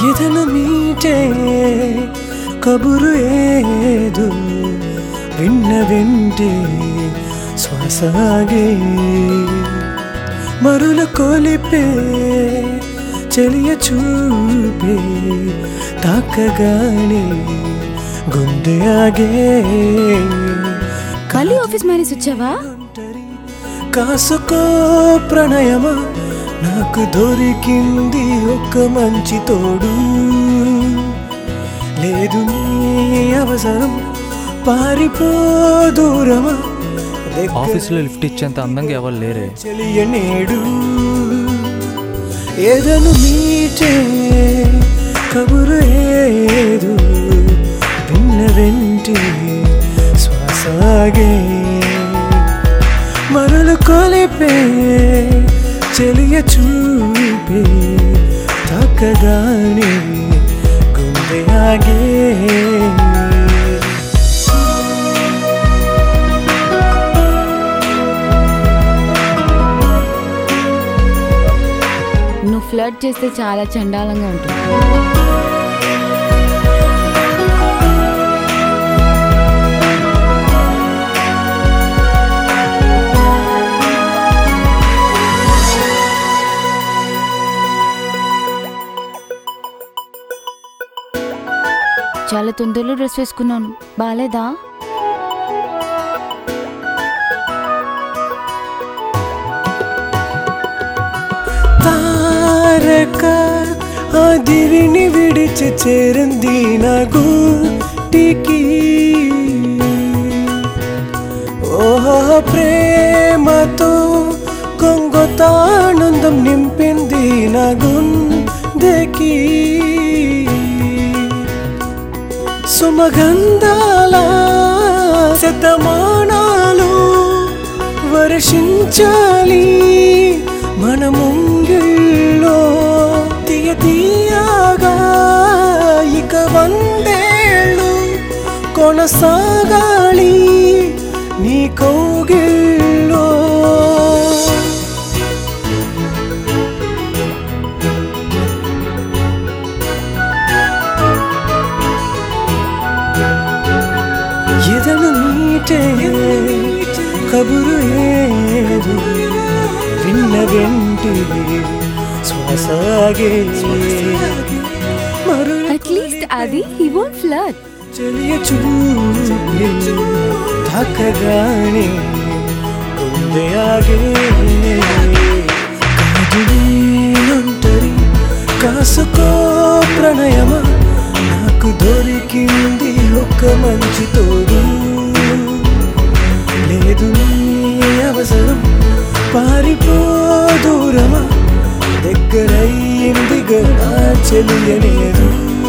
ఎదను మీటే కబురు ఏదు విన్న వెంటే శ్వాసాగే మరుల కొలిపే చెలియ చూపే తాకగానే గుండె ఆగే మళ్ళీ ఆఫీస్ మేనేజ్ వచ్చావా కాసుకో ప్రణయమా నాకు దొరికింది ఒక మంచి తోడు లేదు నీ అవసరం పారిపో దూరమా దగ్గర ఆఫీస్లో లిఫ్ట్ ఇచ్చేంత అందంగా ఎవరు లేరే చెలియనేడు ఏదను మీటే కబురు ఏదు విన్న వెంటి శ్వాసాగే మరలు కొలిపే చెలియ చూపే తాకగానే గుండె ఆగే నువ్వు ఫ్లర్ట్ చేస్తే చాలా చండాలంగా ఉంటుంది చాలా తొందరలో డ్రెస్ వేసుకున్నాను బాగాలేదా తారక ఆ దివిని విడిచి చేరింది నా గూటికి ఓహో ప్రేమతో కొంగొతానందం నింపింది నా గుండెకి సుమగంధాల శతమానాలు వర్షించాలి మన ముంగిళ్ళో తీయ తీయగా ఇక వందేళ్ళు కొనసాగాలి నీ కౌగిళ్ళో ఎదను మీటే కబురు ఏదు విన్న వెంటి శ్వాసాగే మరు అట్లీస్ట్ అది హీ వోంట్ ఫ్లర్ట్ చెలియ చూపే తాకగానే గుండె ఆగే కాదుంటరి కాసుకో ప్రణయమా నాకు దొరికింది ఒక మంచి తోడు లేదు నీ అవసరం పారిపో దూరమా దగ్గరయ్యింది గడా చెలియలేదు